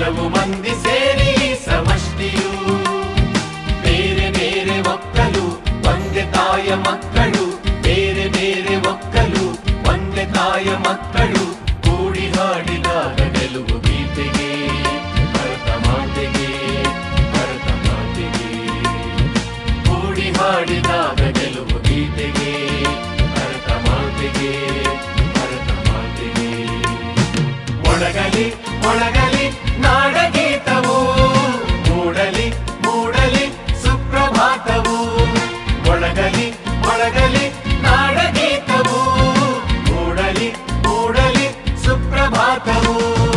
ಹಲವು ಮಂದಿ ಸೇರಿ ಸಮಷ್ಟಿಯು ಬೇರೆ ಬೇರೆ ಒಕ್ಕಲು ಒಂದೇ ತಾಯ ಮಕ್ಕಳು ಬೇರೆ ಬೇರೆ ಒಕ್ಕಲು ಒಂದೇ ತಾಯ ಮಕ್ಕಳು ಕೂಡಿ ಹಾಡಿದಾಗ ಗೆಲುವು ಗೀತೆಗೆ ಭರತ ಮಾತೆಗೆ ಭರತ ಮಾತೆಗೆ ಕೂಡಿ ಹಾಡಿದಾಗ ಗೆಲುವು ಗೀತೆಗೆ ಭರತ ಮಾತೆಗೆ ಭರತ ಮಾತೆಗೆ ಮೊಳಗಲಿ ಮೊಳಗಲಿ ನಾಡಗೀತವು ಮೂಡಲಿ ಮೂಡಲಿ ಸುಪ್ರಭಾತವು ಮೊಳಗಲಿ ಮೊಳಗಲಿ ನಾಡಗೀತವು ಮೂಡಲಿ ಮೂಡಲಿ ಸುಪ್ರಭಾತವು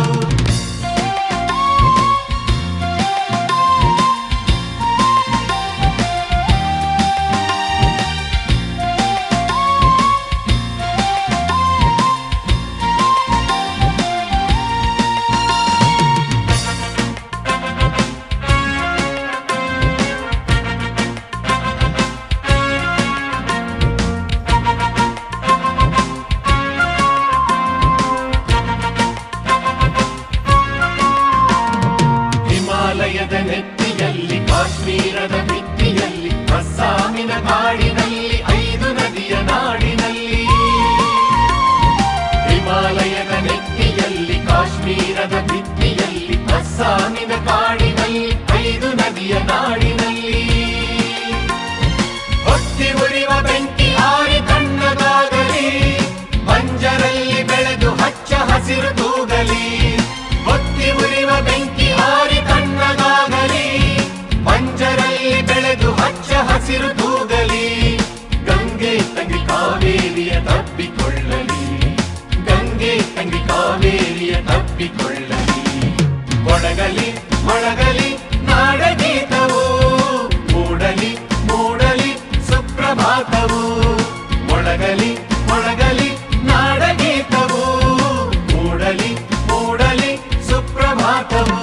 ಹಿಮಾಲಯದ ನೆತ್ತಿಯಲ್ಲಿ ಕಾಶ್ಮೀರದ ಭಿತ್ತಿಯಲ್ಲಿ ಅಸ್ಸಾಮಿನ ಕಾಡಿನಲ್ಲಿ ಐದು ನದಿಯ ನಾಡಿನಲ್ಲಿ ಹಿಮಾಲಯದ ನೆತ್ತಿಯಲ್ಲಿ ಕಾಶ್ಮೀರದ ಭಿತ್ತಿಯಲ್ಲಿ ಅಸ್ಸಾಮಿನ ಕಾಡಿನಲ್ಲಿ ಐದು ನದಿಯ ನಾಡಿನಲ್ಲಿ ಹೊತ್ತಿ ಉರಿವ ಬೆಂಕಿ ಆರಿ ತಣ್ಣಗಾಗಲಿ ಬಂಜರಲ್ಲಿ ಬೆಳೆದು ಹಚ್ಚ ಹಸಿರು ತೂಗಲಿ ಹೊತ್ತಿ ಉರಿವ ಬೆಂಕಿ ಆರಿ ತಣ್ಣಗಾಗಲಿ ಬಂಜರಲ್ಲಿ ಬೆಳೆದು ಹಚ್ಚ ಹಸಿರು ತೂಗಲಿ ಗಂಗೆ ತಂಗಿ ಕಾವೇರಿಯ ತಪ್ಪಿಕೊಳ್ಳಲಿ ಗಂಗೆ ತಂಗಿ ಕಾವೇರಿಯ ತಪ್ಪಿಕೊಳ್ಳಲಿ ಮೊಳಗಲಿ ಮೊಳಗಲಿ ನಾಡಗೀತವು ಮೂಡಲಿ ಮೂಡಲಿ ಸುಪ್ರಭಾತವು ಮೊಳಗಲಿ ಮೊಳಗಲಿ ನಾಡಗೀತವು ಮೂಡಲಿ ಮೂಡಲಿ ಸುಪ್ರಭಾತವು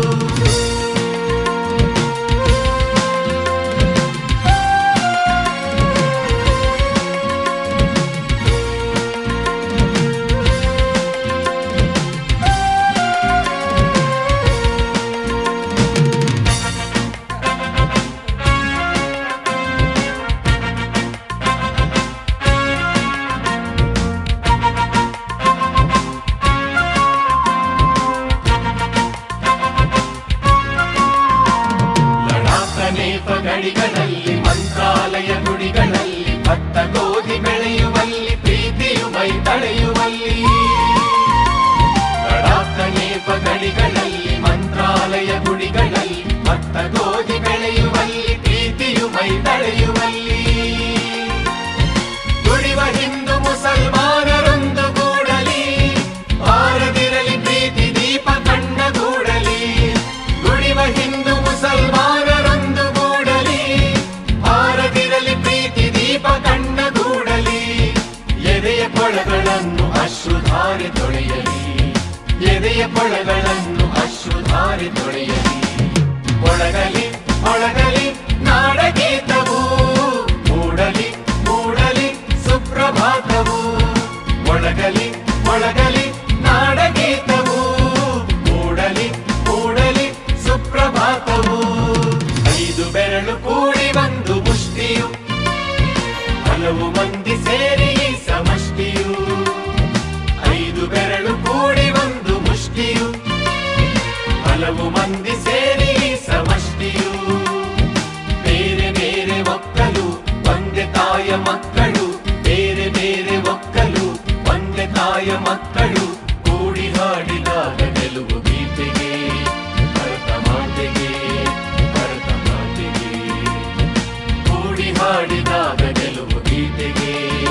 ಲಡಾಖ ನೇಪ ಗಡಿಗಳಲ್ಲಿ ಮಂತ್ರಾಲಯ ಗುಡಿಗಳಲ್ಲಿ ಭತ್ತ ಗೋಧಿ ಬೆಳೆಯುವಲ್ಲಿ ಪ್ರೀತಿಯು ಮೈ ತಳೆಯುವಲ್ಲಿ ಲಡಾಖ ನೇಪ ಗಡಿಗಳಲ್ಲಿ ಮಂತ್ರಾಲಯ ಗುಡಿಗಳಲ್ಲಿ ಭತ್ತ ಗೋಧಿ ಬೆಳೆಯುವಲ್ಲಿ ಪ್ರೀತಿಯು ಮೈ ತಳೆಯುವಲ್ಲಿ ದುಡಿವ ಹಿಂದೂ ಮುಸಲ್ಮಾನರೊಂದು ಗೂಡಲಿ ಬಾರದಿರಲಿ ಪ್ರೀತಿ ದೀಪ ಕಣ್ಣಗೂಡಲಿ ದುಡಿವ ಹಿಂದೂ ಮುಸಲ್ಮಾನರೊಂದು ಗೂಡಲಿ ಬಾರದಿರಲಿ ಪ್ರೀತಿ ದೀಪ ಕಣ್ಣಗೂಡಲಿ ಎದೆಯ ಕೊಳಗಳನ್ನು ಅಶ್ರುಧಾರೆ ತೊಳೆಯಲಿ ಎದೆಯ ಕೊಳಗಳನ್ನು ಅಶ್ರುಧಾರೆ ತೊಳೆಯಲಿ ಮೊಳಗಲಿ ಮೊಳಗಲಿ ನಾಡಗೀತವು ಮೂಡಲಿ ಮೂಡಲಿ ಸುಪ್ರಭಾತವು ಮೊಳಗಲಿ ಮೊಳಗಲಿ ನಾಡಗೀತವು ಮೂಡಲಿ ಮೂಡಲಿ ಸುಪ್ರಭಾತವು ಐದು ಬೆರಳು ಕೂಡಿ ಒಂದು ಮುಷ್ಟಿಯು ಹಲವು ಮಂದಿ ಸೇರಿ ಈ ಸಮಷ್ಟಿಯು ಐದು ಬೆರಳು ಕೂಡಿ ಒಂದು ಮುಷ್ಟಿಯು ಹಲವು ಮಂದಿ ಸೇರಿ ಈ ಸಮಷ್ಟಿಯು ಬೇರೆ ಬೇರೆ ಒಕ್ಕಲು ಒಂದೇ ತಾಯ ಮಕ್ಕಳು ಬೇರೆ ಬೇರೆ ಒಕ್ಕಲು ಒಂದೇ ತಾಯ ಮಕ್ಕಳು ಕೂಡಿ ಹಾಡಿದಾಗ ಗೆಲುವು ಗೀತೆಗೆ ಭರತ ಮಾತೆಗೆ ಭರತ ಮಾತೆಗೆ ಕೂಡಿ ಹಾಡಿದಾಗ ಗೆಲುವು ಗೀತೆಗೆ